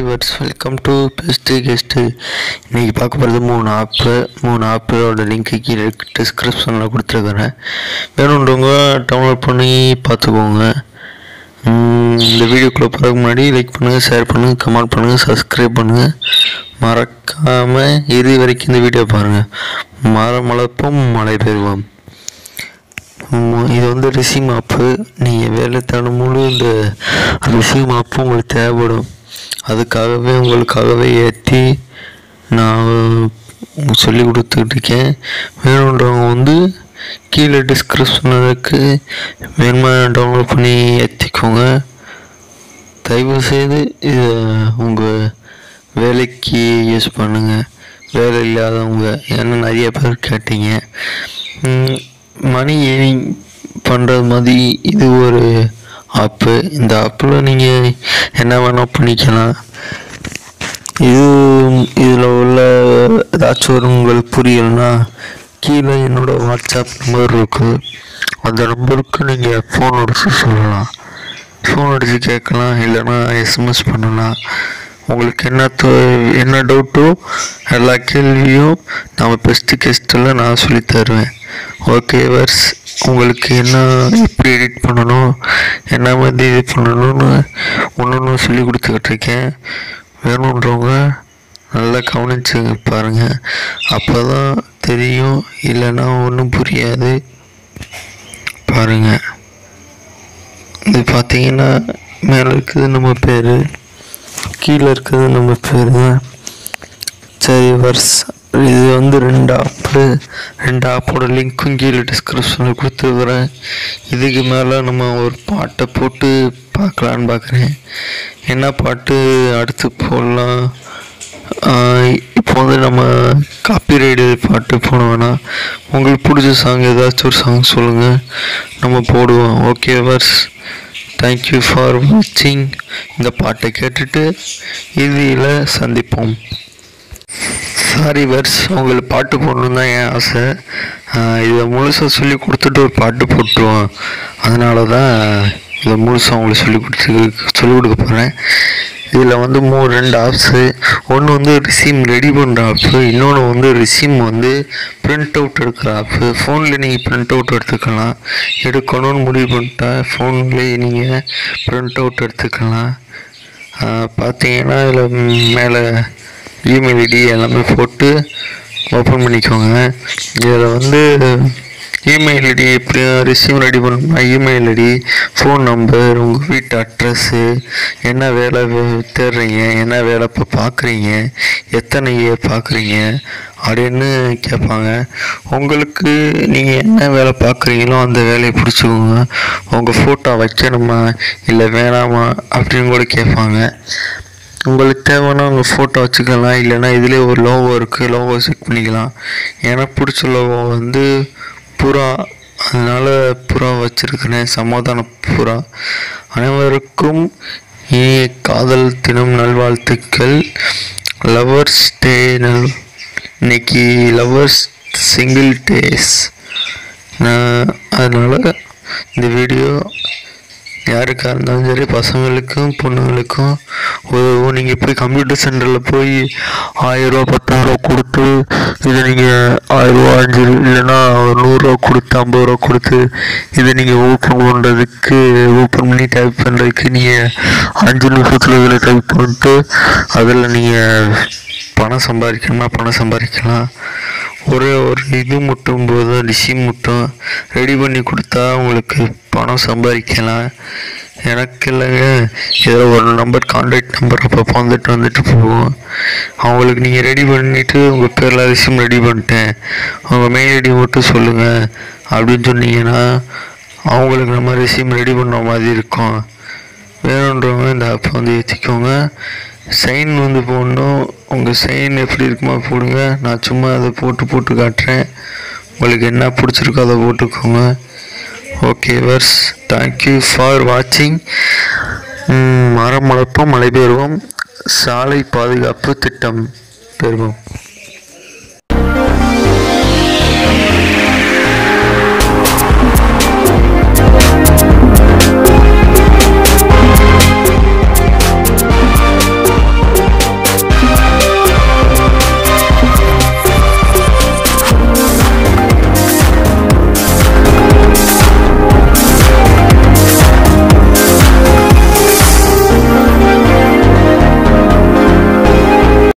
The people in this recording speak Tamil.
viewers welcome to best guest இன்றைக்கி பார்க்க போகிறது மூணு ஆப்பு மூணு ஆப்போட லிங்க்கு கீழே டிஸ்கிரிப்ஷனில் கொடுத்துருக்குறேன் வேணுன்றவங்க டவுன்லோட் பண்ணி பார்த்துக்கோங்க உம், இந்த வீடியோக்குள்ளே போகிறதுக்கு முன்னாடி லைக் பண்ணுங்கள் ஷேர் பண்ணுங்கள் கமெண்ட் பண்ணுங்கள் சப்ஸ்கிரைப் பண்ணுங்கள் மறக்காமல் இறுதி வரைக்கும் இந்த வீடியோ பாருங்கள் மரம் வளர்ப்போம் மழை பெறுவோம் உம், இது வந்து ரிசீம் ஆப்பு நீங்கள் வேலை தேடும் முழு இந்த ரிசீம் ஆப்பு உங்களுக்கு தேவைப்படும் அதுக்காகவே உங்களுக்காகவே ஏற்றி நான் சொல்லி கொடுத்துக்கிட்டு இருக்கேன் வேணுன்றவங்க வந்து கீழே டிஸ்கிரிப்ஷன் இருக்கு வேணுமா டவுன்லோட் பண்ணி ஏற்றிக்கோங்க தயவு செய்து இதை உங்கள் வேலைக்கு யூஸ் பண்ணுங்கள் வேலை இல்லாதவங்க ஏன்னா நிறைய பேர் கேட்டீங்க மணி ஏர்னிங் பண்ணுறது மாதிரி இது ஒரு ஆப்பு இந்த ஆப்பில் நீங்கள் என்ன வேணால் பண்ணிக்கலாம் இது இதில் உள்ள ஏதாச்சும் ஒரு உங்களுக்கு புரியலைன்னா கீழே என்னோட வாட்ஸ்அப் நம்பர் இருக்குது அந்த நம்பருக்கு நீங்கள் ஃபோன் அடித்து சொல்லலாம் ஃபோன் அடித்து கேட்கலாம் இல்லைன்னா எஸ்எம்எஸ் பண்ணலாம் உங்களுக்கு என்ன தோ- என்ன டவுட்டோ எல்லா கேள்வியும் நம்ம பெஸ்ட்டு கெஸ்ட்டில் நான் சொல்லித் தருவேன் ஓகே வர்ஸ் உங்களுக்கு என்ன எப்படி எடிட் பண்ணணும் என்ன மாதிரி இது பண்ணணும்னு ஒன்று ஒன்று சொல்லி கொடுத்துக்கிட்டு இருக்கேன் வேணுன்றவங்க நல்லா கவனிச்சு பாருங்கள் அப்போ தான் தெரியும் இல்லைன்னா ஒன்றும் புரியாது பாருங்கள் இது பார்த்தீங்கன்னா மேலே இருக்குது நம்ம பேர் கீழே இருக்குது நம்ம பேர் சரி வர்ஸ் இது வந்து ரெண்டு ஆப்பு ரெண்டு ஆப்போட லிங்க்கும் கீழே டிஸ்கிரிப்ஷனில் கொடுத்துருக்குறேன் இதுக்கு மேலே நம்ம ஒரு பாட்டை போட்டு பார்க்கலான்னு பார்க்குறேன் என்ன பாட்டு அடுத்து போடலாம் ஆஹ் இப்போ வந்து நம்ம காப்பிரைடு பாட்டு போட வேணாம் உங்களுக்கு பிடிச்ச சாங் ஏதாச்சும் ஒரு சாங் சொல்லுங்கள் நம்ம போடுவோம் ஓகே வர்ஸ் தேங்க்யூ ஃபார் வாட்சிங் இந்த பாட்டை கேட்டுட்டு இறுதியில் சந்திப்போம் சாரி வர்ஸ் உங்களுக்கு பாட்டு போடணும் தான் என் ஆசை ஆஹ் இதை முழுசாக சொல்லி கொடுத்துட்டு ஒரு பாட்டு போட்டுருவோம் அதனால தான் இதை முழுசாக உங்களுக்கு சொல்லி கொடுத்து சொல்லிக் கொடுக்க போகிறேன் இதில் வந்து மூணு ரெண்டு ஆப்ஸு ஒன்று வந்து ரிசீம் ரெடி பண்ணுற ஆப்பு இன்னொன்று வந்து ரிசீம் வந்து பிரிண்ட் அவுட் எடுக்கிற ஆப்பு ஃபோனில் நீங்கள் பிரிண்ட் அவுட் எடுத்துக்கலாம் எடுக்கணும்னு முடிவு பண்ணிட்டா ஃபோன்லேயே நீங்கள் பிரிண்ட் அவுட் எடுத்துக்கலாம் ஆஹ் பார்த்தீங்கன்னா இதில் மேலே இமெயில் ஐடி எல்லாமே போட்டு ஓப்பன் பண்ணிக்கோங்க இதில் வந்து இமெயில் ஐடி எப்படி ரிசீவ் ரெடி பண்ணணும்னா இமெயில் ஐடி ஃபோன் நம்பர் உங்கள் வீட்டு அட்ரஸ்ஸு என்ன வேலை வே- தேடுறீங்க என்ன வேலை இப்போ பார்க்குறீங்க எத்தனை இயர் பார்க்குறீங்க அப்படின்னு கேட்பாங்க உங்களுக்கு நீங்கள் என்ன வேலை பார்க்குறீங்களோ அந்த வேலையை பிடிச்சிக்கோங்க உங்கள் ஃபோட்டோ வைக்கணுமா இல்லை வேணாமா அப்படின்னு கூட கேட்பாங்க உங்களுக்கு தேவைன்னா உங்கள் ஃபோட்டோ வச்சுக்கலாம் இல்லைன்னா இதிலே ஒரு லோகோ இருக்குது லோகோ செட் பண்ணிக்கலாம் எனக்கு பிடிச்ச லோகோ வந்து புறா அதனால் புறா வச்சுருக்கிறேன் சமாதான புறா அனைவருக்கும் இனிய காதல் தினம் நல்வாழ்த்துக்கள் லவர்ஸ் டே நல் இன்னைக்கு லவர்ஸ் சிங்கிள் டேஸ் நான் அதனால் இந்த வீடியோ யாருக்காக இருந்தாலும் சரி பசங்களுக்கும் பொண்ணுங்களுக்கும் உதவும் நீங்கள் போய் கம்ப்யூட்டர் சென்டரில் போய் ஆயிரரூவா பத்தாயிரரூவா கொடுத்து இதை நீங்கள் ஆயிரரூவா அஞ்சு இல்லைன்னா ஒரு நூறுரூவா கொடுத்து ஐம்பது ரூபா கொடுத்து இதை நீங்கள் ஓப்பன் பண்ணுறதுக்கு ஓப்பன் பண்ணி டைப் பண்ணுறதுக்கு நீங்கள் அஞ்சு நிமிஷத்தில் இதில் டைப் பண்ணிட்டு அதில் நீங்கள் பணம் சம்பாதிக்கணுமா பணம் சம்பாதிக்கலாம் ஒரே ஒரு இது மட்டும் போதும் ரிசீவ் மட்டும் ரெடி பண்ணி கொடுத்தா உங்களுக்கு பணம் சம்பாதிக்கலாம் எனக்கு இல்லைங்க ஏதோ ஒரு நம்பர் கான்டாக்ட் நம்பர் அப்பப்போ வந்துட்டு வந்துட்டு போகும் அவங்களுக்கு நீங்கள் ரெடி பண்ணிவிட்டு உங்கள் பேரில் ரிசீம் ரெடி பண்ணிட்டேன் உங்கள் மெயில் ஐடி மட்டும் சொல்லுங்கள் அப்படின்னு சொன்னீங்கன்னா அவங்களுக்கு நம்ம ரிசீம் ரெடி பண்ண மாதிரி இருக்கும் வேணுன்றவங்க இந்த ஆப் வந்து ஏற்றிக்கோங்க சைன் வந்து போடணும் உங்கள் சைன் எப்படி இருக்குமோ போடுங்க நான் சும்மா அதை போட்டு போட்டு காட்டுறேன் உங்களுக்கு என்ன பிடிச்சிருக்கோ அதை போட்டுக்கோங்க ஓகே வர்ஸ் தேங்க்யூ ஃபார் வாட்சிங் மரம் வளர்ப்போம் மழை பெறுவோம் சாலை பாதுகாப்பு திட்டம் பெறுவோம்